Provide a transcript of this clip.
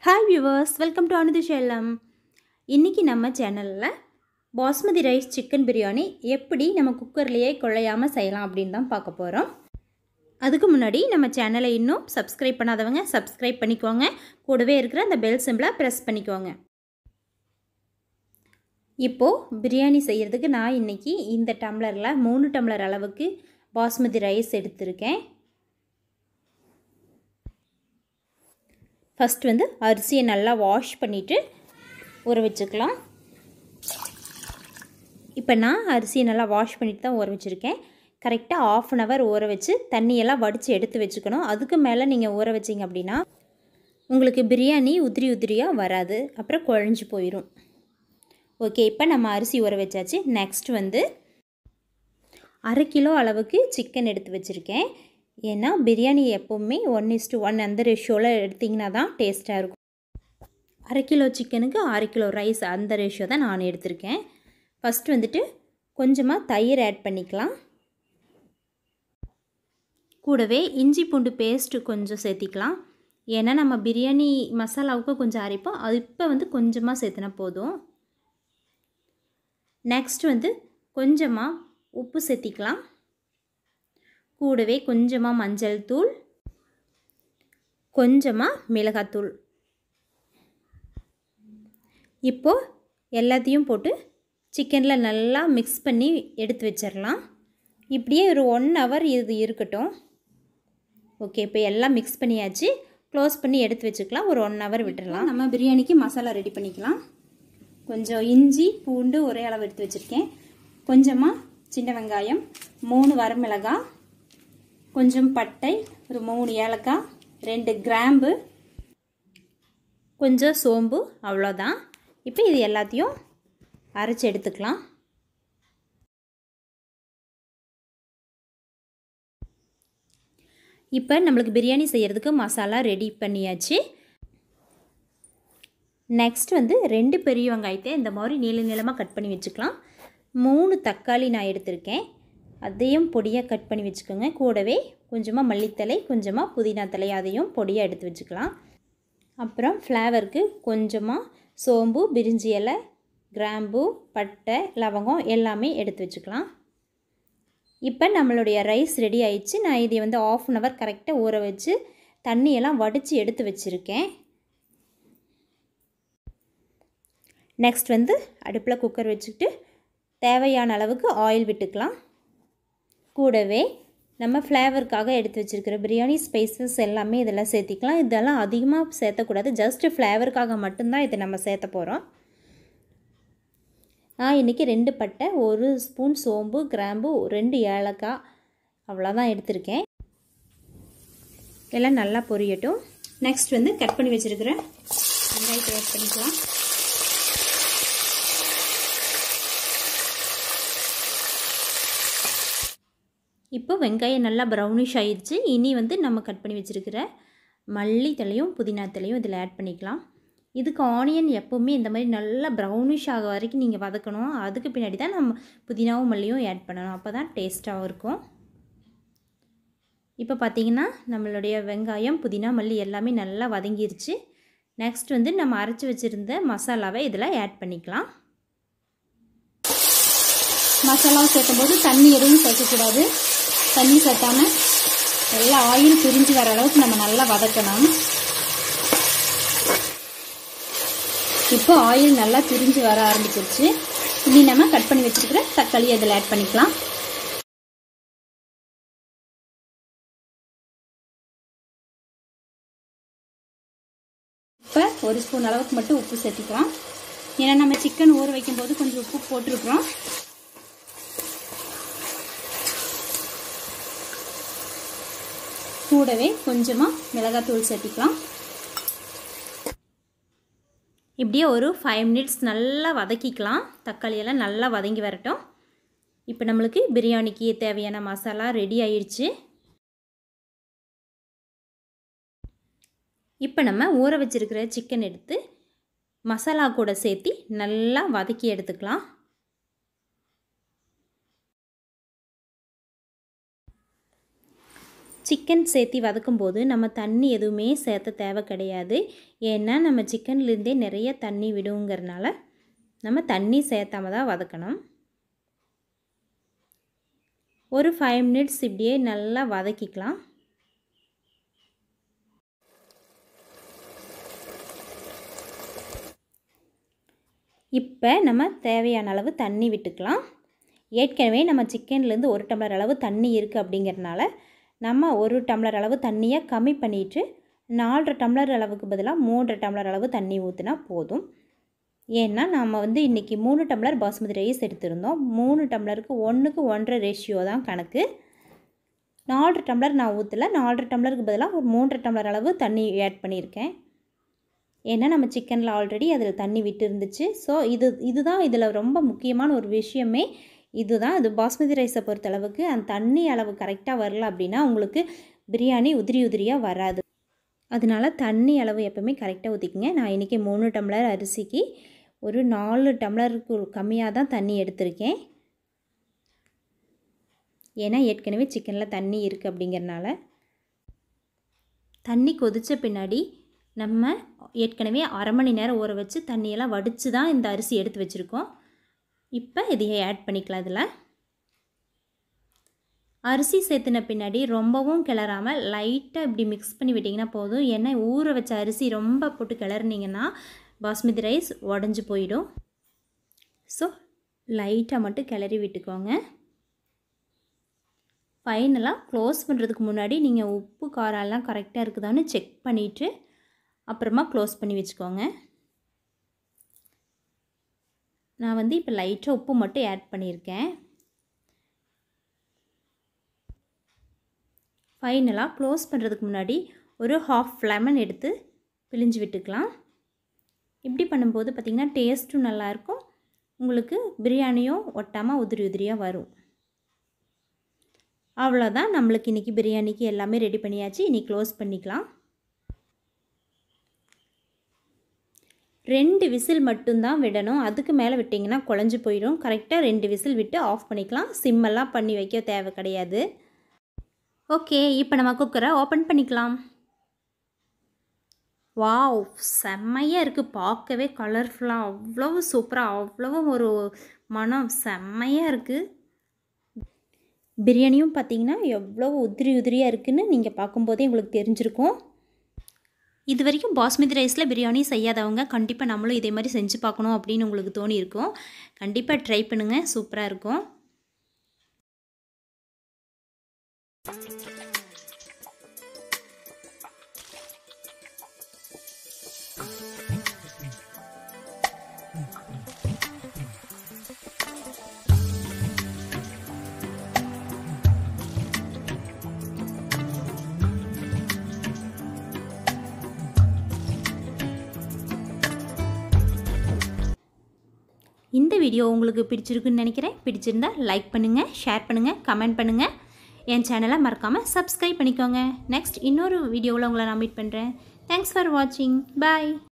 hi viewers welcome to Anuthi Salem இன்றைக்கி நம்ம சேனலில் பாஸ்மதி ரைஸ் சிக்கன் பிரியாணி எப்படி நம்ம குக்கர்லேயே குழையாமல் செய்யலாம் அப்படின்னு தான் பார்க்க போகிறோம் அதுக்கு முன்னாடி நம்ம சேனலை இன்னும் சப்ஸ்கிரைப் பண்ணாதவங்க சப்ஸ்கிரைப் பண்ணிக்கோங்க கூடவே இருக்கிற அந்த பெல் சிம்பிளை ப்ரெஸ் பண்ணிக்கோங்க இப்போது பிரியாணி செய்கிறதுக்கு நான் இன்றைக்கி இந்த டம்ளரில் மூணு டம்ளர் அளவுக்கு பாஸ்மதி ரைஸ் எடுத்திருக்கேன் ஃபஸ்ட் வந்து அரிசியை நல்லா வாஷ் பண்ணிவிட்டு ஊற வச்சுக்கலாம் இப்போ நான் அரிசியை நல்லா வாஷ் பண்ணிட்டு தான் ஊற வச்சுருக்கேன் கரெக்டாக ஆஃப் அன் ஹவர் ஊற வச்சு தண்ணியெல்லாம் வடித்து எடுத்து வச்சுக்கணும் அதுக்கு மேலே நீங்கள் ஊற வச்சிங்க அப்படின்னா உங்களுக்கு பிரியாணி உதிரி உதிரியாக வராது அப்புறம் குழஞ்சி போயிடும் ஓகே இப்போ நம்ம அரிசி ஊற வச்சாச்சு நெக்ஸ்ட் வந்து அரை கிலோ அளவுக்கு சிக்கன் எடுத்து வச்சுருக்கேன் ஏன்னா பிரியாணி எப்போவுமே ஒன் இஸ்டு ஒன் அந்த ரேஷியோவில் எடுத்திங்கன்னா தான் டேஸ்ட்டாக இருக்கும் அரை கிலோ சிக்கனுக்கு அரை கிலோ ரைஸ் அந்த ரேஷியோ தான் நான் எடுத்திருக்கேன் ஃபஸ்ட்டு வந்துட்டு கொஞ்சமாக தயிர் ஆட் பண்ணிக்கலாம் கூடவே இஞ்சி பூண்டு பேஸ்ட்டு கொஞ்சம் சேர்த்திக்கலாம் ஏன்னா நம்ம பிரியாணி மசாலாவுக்கு கொஞ்சம் அரைப்போம் அது இப்போ வந்து கொஞ்சமாக சேர்த்துனா போதும் நெக்ஸ்ட் வந்து கொஞ்சமாக உப்பு சேர்த்திக்கலாம் கூடவே கொஞ்சமாக மஞ்சள் தூள் கொஞ்சமாக மிளகாத்தூள் இப்போது எல்லாத்தையும் போட்டு சிக்கனில் நல்லா மிக்ஸ் பண்ணி எடுத்து வச்சிடலாம் இப்படியே ஒரு ஒன் ஹவர் இது இருக்கட்டும் ஓகே இப்போ எல்லாம் மிக்ஸ் பண்ணியாச்சு க்ளோஸ் பண்ணி எடுத்து வச்சுக்கலாம் ஒரு ஒன் ஹவர் விட்டுடலாம் நம்ம பிரியாணிக்கு மசாலா ரெடி பண்ணிக்கலாம் கொஞ்சம் இஞ்சி பூண்டு ஒரே அளவு எடுத்து வச்சுருக்கேன் கொஞ்சமாக சின்ன வெங்காயம் மூணு வரமிளகாய் கொஞ்சம் பட்டை ஒரு மூணு ஏலக்காய் ரெண்டு கிராம்பு கொஞ்சம் சோம்பு அவ்வளோதான் இப்போ இது எல்லாத்தையும் அரைச்சி எடுத்துக்கலாம் இப்போ நம்மளுக்கு பிரியாணி செய்கிறதுக்கு மசாலா ரெடி பண்ணியாச்சு நெக்ஸ்ட் வந்து ரெண்டு பெரிய வெங்காயத்தை இந்த மாதிரி நீள நீளமாக கட் பண்ணி வச்சுக்கலாம் மூணு தக்காளி நான் எடுத்திருக்கேன் அதையும் பொடியாக கட் பண்ணி வச்சுக்கோங்க கூடவே கொஞ்சமாக மல்லித்தலை கொஞ்சமாக புதினா தலை அதையும் பொடியாக எடுத்து வச்சுக்கலாம் அப்புறம் ஃப்ளேவருக்கு கொஞ்சமாக சோம்பு பிரிஞ்சி இலை கிராம்பு பட்டை லவங்கம் எல்லாமே எடுத்து வச்சுக்கலாம் இப்போ நம்மளுடைய ரைஸ் ரெடி ஆயிடுச்சு நான் இதை வந்து ஆஃப் அன் ஹவர் கரெக்டாக ஊற வச்சு தண்ணியெல்லாம் வடித்து எடுத்து வச்சுருக்கேன் நெக்ஸ்ட் வந்து அடுப்பில் குக்கர் வச்சுக்கிட்டு தேவையான அளவுக்கு ஆயில் விட்டுக்கலாம் கூடவே நம்ம ஃப்ளேவருக்காக எடுத்து வச்சுருக்கிற பிரியாணி ஸ்பைசஸ் எல்லாமே இதெல்லாம் சேர்த்திக்கலாம் இதெல்லாம் அதிகமாக சேர்த்தக்கூடாது ஜஸ்ட்டு ஃப்ளேவருக்காக மட்டும்தான் இதை நம்ம சேர்த்த போகிறோம் நான் இன்றைக்கி ரெண்டு பட்டை ஒரு ஸ்பூன் சோம்பு கிராம்பு ரெண்டு ஏலக்காய் அவ்வளோதான் எடுத்திருக்கேன் எல்லாம் நல்லா பொரியட்டும் நெக்ஸ்ட் வந்து கட் பண்ணி வச்சுருக்கிற வெங்காயத்தை ஆட் பண்ணிக்கலாம் இப்போ வெங்காயம் நல்லா ப்ரௌனிஷ் ஆயிடுச்சு இனி வந்து நம்ம கட் பண்ணி வச்சுருக்கிற மல்லி தலையும் புதினா தலையும் இதில் ஆட் பண்ணிக்கலாம் இதுக்கு ஆனியன் எப்போவுமே இந்த மாதிரி நல்லா ப்ரௌனிஷ் ஆக வரைக்கும் நீங்கள் வதக்கணும் அதுக்கு பின்னாடி தான் நம்ம புதினாவும் மல்லியும் ஆட் பண்ணணும் அப்போ தான் டேஸ்ட்டாகவும் இருக்கும் இப்போ பார்த்திங்கன்னா நம்மளுடைய வெங்காயம் புதினா மல்லி எல்லாமே நல்லா வதங்கிருச்சு நெக்ஸ்ட் வந்து நம்ம அரைச்சி வச்சுருந்த மசாலாவை இதில் ஆட் பண்ணிக்கலாம் மசாலாவை சேர்க்கும் போது தண்ணி எதுவும் சேர்க்கக்கூடாது தண்ணி சேர்த்தாமல் நல்லா ஆயில் பிரிஞ்சு வர அளவுக்கு நம்ம நல்லா வதக்கணும் இப்போ ஆயில் நல்லா பிரிஞ்சு வர ஆரம்பிச்சிருச்சு இனி நம்ம கட் பண்ணி வச்சுருக்கிற தக்காளி அதில் ஆட் பண்ணிக்கலாம் இப்போ ஒரு ஸ்பூன் அளவுக்கு மட்டும் உப்பு சேர்த்துக்கலாம் ஏன்னா நம்ம சிக்கன் ஊற வைக்கும்போது கொஞ்சம் உப்பு போட்டிருக்கிறோம் கூடவே கொஞ்சமாக மிளகாத்தூள் சேர்த்திக்கலாம் இப்படியே ஒரு ஃபைவ் மினிட்ஸ் நல்லா வதக்கிக்கலாம் தக்காளியெல்லாம் நல்லா வதங்கி வரட்டும் இப்போ நம்மளுக்கு பிரியாணிக்கு தேவையான மசாலா ரெடி ஆயிடுச்சு இப்போ நம்ம ஊற வச்சுருக்கிற சிக்கன் எடுத்து மசாலா கூட சேர்த்தி நல்லா வதக்கி எடுத்துக்கலாம் சிக்கன் சேர்த்து வதக்கும் போது நம்ம தண்ணி எதுவுமே சேர்த்த தேவை கிடையாது ஏன்னா நம்ம சிக்கன்லேருந்தே நிறைய தண்ணி விடுங்கிறனால நம்ம தண்ணி சேர்த்தாம தான் வதக்கணும் ஒரு ஃபைவ் மினிட்ஸ் இப்படியே நல்லா வதக்கிக்கலாம் இப்போ நம்ம தேவையான அளவு தண்ணி விட்டுக்கலாம் ஏற்கனவே நம்ம சிக்கன்லேருந்து ஒரு டம்ளர் அளவு தண்ணி இருக்குது அப்படிங்கிறனால நம்ம ஒரு டம்ளர் அளவு தண்ணியை கம்மி பண்ணிவிட்டு நாலரை டம்ளர் அளவுக்கு பதிலாக மூன்றரை டம்ளர் அளவு தண்ணி ஊற்றினா போதும் ஏன்னா நம்ம வந்து இன்றைக்கி மூணு டம்ளர் பாஸ்மதி ரைஸ் எடுத்திருந்தோம் மூணு டம்ளருக்கு ஒன்றுக்கு ஒன்றரை ரேஷியோ தான் கணக்கு நாலரை டம்ளர் நான் ஊற்றலை நாலரை டம்ளருக்கு பதிலாக ஒரு மூன்றரை டம்ளர் அளவு தண்ணி ஆட் பண்ணியிருக்கேன் ஏன்னா நம்ம சிக்கனில் ஆல்ரெடி அதில் தண்ணி விட்டு இருந்துச்சு ஸோ இது இதுதான் இதில் ரொம்ப முக்கியமான ஒரு விஷயமே இதுதான் இது பாஸ்மதி ரைஸை பொறுத்தளவுக்கு அந்த தண்ணி அளவு கரெக்டாக வரல அப்படின்னா உங்களுக்கு பிரியாணி உதிரி உதிரியாக வராது அதனால தண்ணி அளவு எப்போவுமே கரெக்டாக ஊற்றிக்கிங்க நான் இன்றைக்கி மூணு டம்ளர் அரிசிக்கு ஒரு நாலு டம்ளருக்கு கம்மியாக தான் தண்ணி எடுத்திருக்கேன் ஏன்னா ஏற்கனவே சிக்கனில் தண்ணி இருக்குது அப்படிங்கிறனால தண்ணி கொதித்த பின்னாடி நம்ம ஏற்கனவே அரை மணி நேரம் ஊற வச்சு தண்ணியெல்லாம் வடித்து தான் இந்த அரிசி எடுத்து வச்சுருக்கோம் இப்போ இதையை ஆட் பண்ணிக்கலாம் இதில் அரிசி சேர்த்துன பின்னாடி ரொம்பவும் கிளறாமல் லைட்டாக இப்படி மிக்ஸ் பண்ணி விட்டிங்கன்னா போதும் ஏன்னா ஊற வச்ச அரிசி ரொம்ப போட்டு கிளறினீங்கன்னா பாஸ்மதி ரைஸ் உடஞ்சி போயிடும் ஸோ லைட்டாக மட்டும் கிளறி விட்டுக்கோங்க ஃபைனலாக க்ளோஸ் பண்ணுறதுக்கு முன்னாடி நீங்கள் உப்பு காரம்லாம் கரெக்டாக இருக்குதான்னு செக் பண்ணிவிட்டு அப்புறமா க்ளோஸ் பண்ணி வச்சுக்கோங்க நான் வந்து இப்போ லைட்டாக உப்பு மட்டும் ஆட் பண்ணியிருக்கேன் ஃபைனலாக க்ளோஸ் பண்ணுறதுக்கு முன்னாடி ஒரு ஹாஃப் லெமன் எடுத்து பிழிஞ்சு விட்டுக்கலாம் இப்படி பண்ணும்போது பார்த்திங்கன்னா டேஸ்ட்டும் நல்லாயிருக்கும் உங்களுக்கு பிரியாணியும் ஒட்டாமல் உதிரி உதிரியாக வரும் அவ்வளோதான் நம்மளுக்கு இன்றைக்கி பிரியாணிக்கு எல்லாமே ரெடி பண்ணியாச்சு இனி க்ளோஸ் பண்ணிக்கலாம் ரெண்டு விசில் மட்டும்தான் விடணும் அதுக்கு மேலே விட்டிங்கன்னா குழஞ்சி போயிடும் கரெக்டாக ரெண்டு விசில் விட்டு ஆஃப் பண்ணிக்கலாம் சிம்மெல்லாம் பண்ணி வைக்க தேவை கிடையாது ஓகே இப்போ நம்ம குக்கரை ஓப்பன் பண்ணிக்கலாம் வாவ் செம்மையாக இருக்குது பார்க்கவே கலர்ஃபுல்லாக அவ்வளவு சூப்பராக அவ்வளவு ஒரு மனம் செம்மையாக இருக்குது பிரியாணியும் பார்த்தீங்கன்னா எவ்வளோ உதிரி உதிரியாக இருக்குதுன்னு நீங்கள் பார்க்கும்போதே உங்களுக்கு தெரிஞ்சிருக்கும் இது வரைக்கும் பாஸ்மதி ரைஸில் பிரியாணி செய்யாதவங்க கண்டிப்பாக நம்மளும் இதே மாதிரி செஞ்சு பார்க்கணும் அப்படின்னு உங்களுக்கு தோணியிருக்கும் கண்டிப்பாக ட்ரை பண்ணுங்கள் சூப்பராக இருக்கும் இந்த வீடியோ உங்களுக்கு பிடிச்சிருக்குன்னு நினைக்கிறேன் பிடிச்சிருந்தா லைக் பண்ணுங்கள் ஷேர் பண்ணுங்கள் கமெண்ட் பண்ணுங்கள் என் சேனலை மறக்காமல் சப்ஸ்கிரைப் பண்ணிக்கோங்க நெக்ஸ்ட் இன்னொரு வீடியோவில் உங்களை நான் மீட் பண்ணுறேன் தேங்க்ஸ் ஃபார் வாட்சிங் பாய்